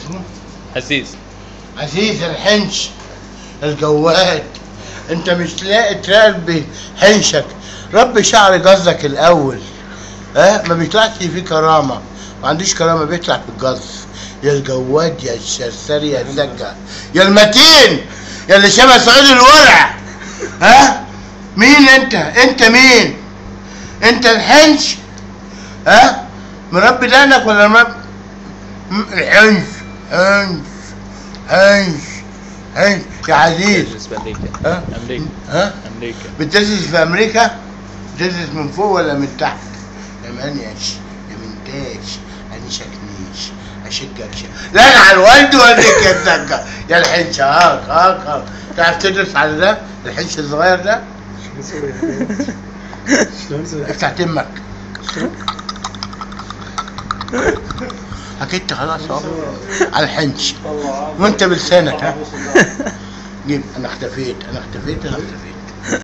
اسمه عزيز عزيز الحنش الجواد انت مش لاقي تربي حنشك ربي شعر جزك الاول ها ما بيطلعش فيه كرامه ما عندوش كرامه بيطلع في الجز يا الجواد يا الشرسري يا الزكا يا المتين يا اللي شبه سعود الورع ها مين انت انت مين انت الحنش ها مربي دقنك ولا مربي م- الحنش حنش حنش حنش يا عزيز تدرس في امريكا ها امريكا ها امريكا بتدرس في امريكا بتدرس من فوق ولا من تحت يا منيش يا منتاش انشك نيش اشجك ش- لا انا على الوالد والدك يا الزكا يا الحنش هاك هاك هاك تعرف تدرس على ده الحنش الصغير ده افتح تمك حكيت خلاص اهو على الحنش وانت بلسانك ها جيب انا اختفيت انا اختفيت انا اختفيت